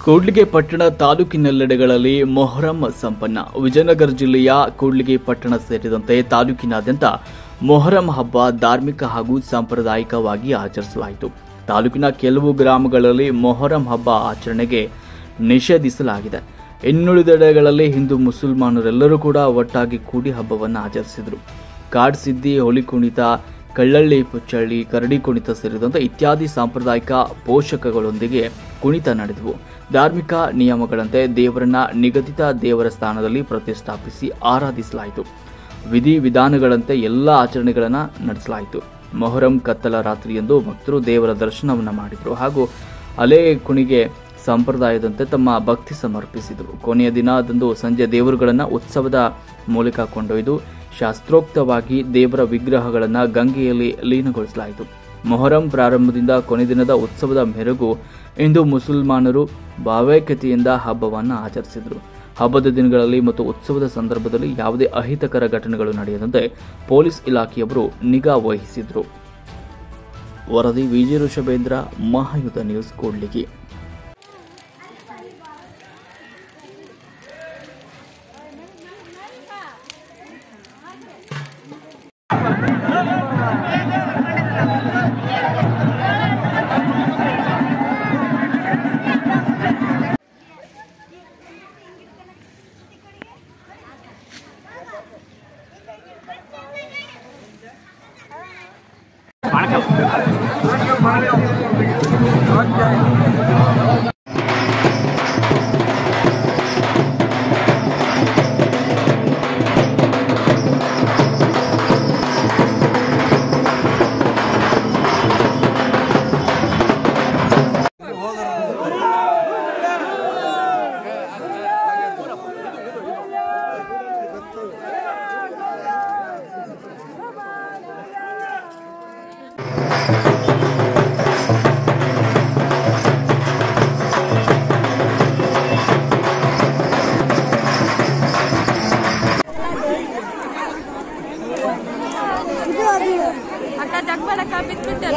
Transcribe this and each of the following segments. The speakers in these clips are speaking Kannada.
ಕೂಡ್ಲಿಗೆ ಪಟ್ಟಣ ತಾಲೂಕಿನೆಲ್ಲೆಡೆಗಳಲ್ಲಿ ಮೊಹರಂ ಸಂಪನ್ನ ವಿಜಯನಗರ ಜಿಲ್ಲೆಯ ಕೂಡ್ಲಿಗೆ ಪಟ್ಟಣ ಸೇರಿದಂತೆ ತಾಲೂಕಿನಾದ್ಯಂತ ಮೊಹರಂ ಹಬ್ಬ ಧಾರ್ಮಿಕ ಹಾಗೂ ಸಾಂಪ್ರದಾಯಿಕವಾಗಿ ಆಚರಿಸಲಾಯಿತು ತಾಲೂಕಿನ ಕೆಲವು ಗ್ರಾಮಗಳಲ್ಲಿ ಮೊಹರಂ ಹಬ್ಬ ಆಚರಣೆಗೆ ನಿಷೇಧಿಸಲಾಗಿದೆ ಇನ್ನುಳಿದೆಡೆಗಳಲ್ಲಿ ಹಿಂದೂ ಮುಸಲ್ಮಾನರೆಲ್ಲರೂ ಕೂಡ ಒಟ್ಟಾಗಿ ಕೂಡಿ ಹಬ್ಬವನ್ನು ಆಚರಿಸಿದರು ಕಾಡ್ಸಿದ್ದಿ ಹೋಳಿ ಕುಣಿತ ಕಳ್ಳಳ್ಳಿ ಪುಚ್ಚಳ್ಳಿ ಕರಡಿ ಕುಣಿತ ಸೇರಿದಂತೆ ಇತ್ಯಾದಿ ಸಾಂಪ್ರದಾಯಿಕ ಪೋಷಕಗಳೊಂದಿಗೆ ಕುಣಿತ ನಡೆದವು ಧಾರ್ಮಿಕ ನಿಯಮಗಳಂತೆ ದೇವರನ್ನ ನಿಗದಿತ ದೇವರ ಸ್ಥಾನದಲ್ಲಿ ಪ್ರತಿಷ್ಠಾಪಿಸಿ ಆರಾಧಿಸಲಾಯಿತು ವಿಧಿ ವಿಧಾನಗಳಂತೆ ಎಲ್ಲ ಆಚರಣೆಗಳನ್ನು ನಡೆಸಲಾಯಿತು ಮೊಹರಂ ಕತ್ತಲ ರಾತ್ರಿಯಂದು ಭಕ್ತರು ದೇವರ ದರ್ಶನವನ್ನು ಮಾಡಿದರು ಹಾಗೂ ಅಲೆ ಕುಣಿಗೆ ಸಂಪ್ರದಾಯದಂತೆ ತಮ್ಮ ಭಕ್ತಿ ಸಮರ್ಪಿಸಿದರು ಕೊನೆಯ ದಿನದಂದು ಸಂಜೆ ದೇವರುಗಳನ್ನು ಉತ್ಸವದ ಮೂಲಕ ಕೊಂಡೊಯ್ದು ಶಾಸ್ತ್ರೋಕ್ತವಾಗಿ ದೇವರ ವಿಗ್ರಹಗಳನ್ನು ಗಂಗೆಯಲ್ಲಿ ಲೀನಗೊಳಿಸಲಾಯಿತು ಮೊಹರಂ ಪ್ರಾರಂಭದಿಂದ ಕೊನೆ ದಿನದ ಉತ್ಸವದ ಮೆರುಗು ಇಂದು ಮುಸಲ್ಮಾನರು ಭಾವೈಕ್ಯತೆಯಿಂದ ಹಬ್ಬವನ್ನು ಆಚರಿಸಿದರು ಹಬ್ಬದ ದಿನಗಳಲ್ಲಿ ಮತ್ತು ಉತ್ಸವದ ಸಂದರ್ಭದಲ್ಲಿ ಯಾವುದೇ ಅಹಿತಕರ ಘಟನೆಗಳು ನಡೆಯದಂತೆ ಪೊಲೀಸ್ ಇಲಾಖೆಯವರು ನಿಗಾ ವಹಿಸಿದರು ವರದಿ ವಿಜಯ ಋಷಭೇಂದ್ರ ಮಹಾಯುಧ ನ್ಯೂಸ್ ಕೂಡ್ಲಿಗಿ ಅಕ್ಕ ಜಗ್ಬಲಕ್ಕ ಬಿದ್ಬಿಟ್ಟೆ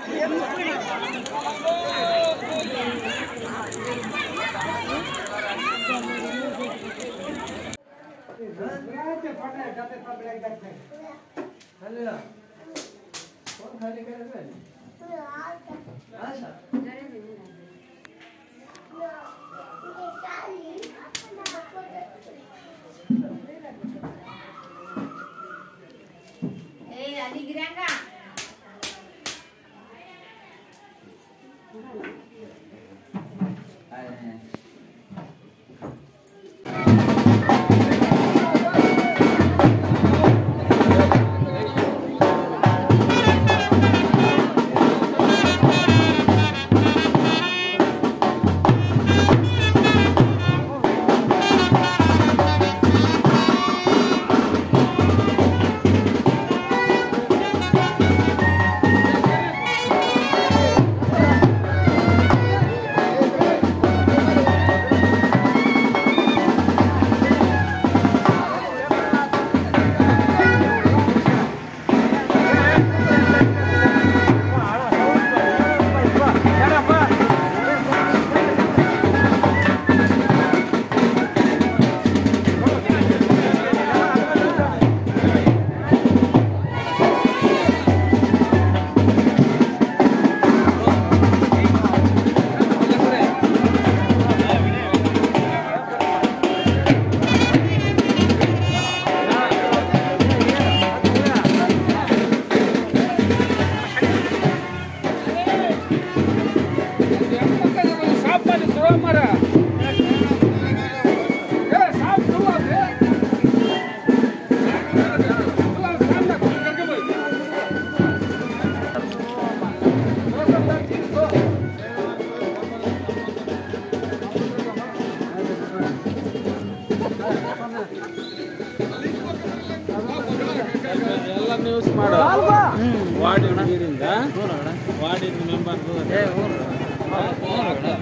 ಎಲ್ಲ ನ್ಯೂಸ್ ಮಾಡು ವಾರ್ಡಿನ ನೀರಿಂದ ವಾರ್ಡಿನ ಮೆಂಬರ್ದು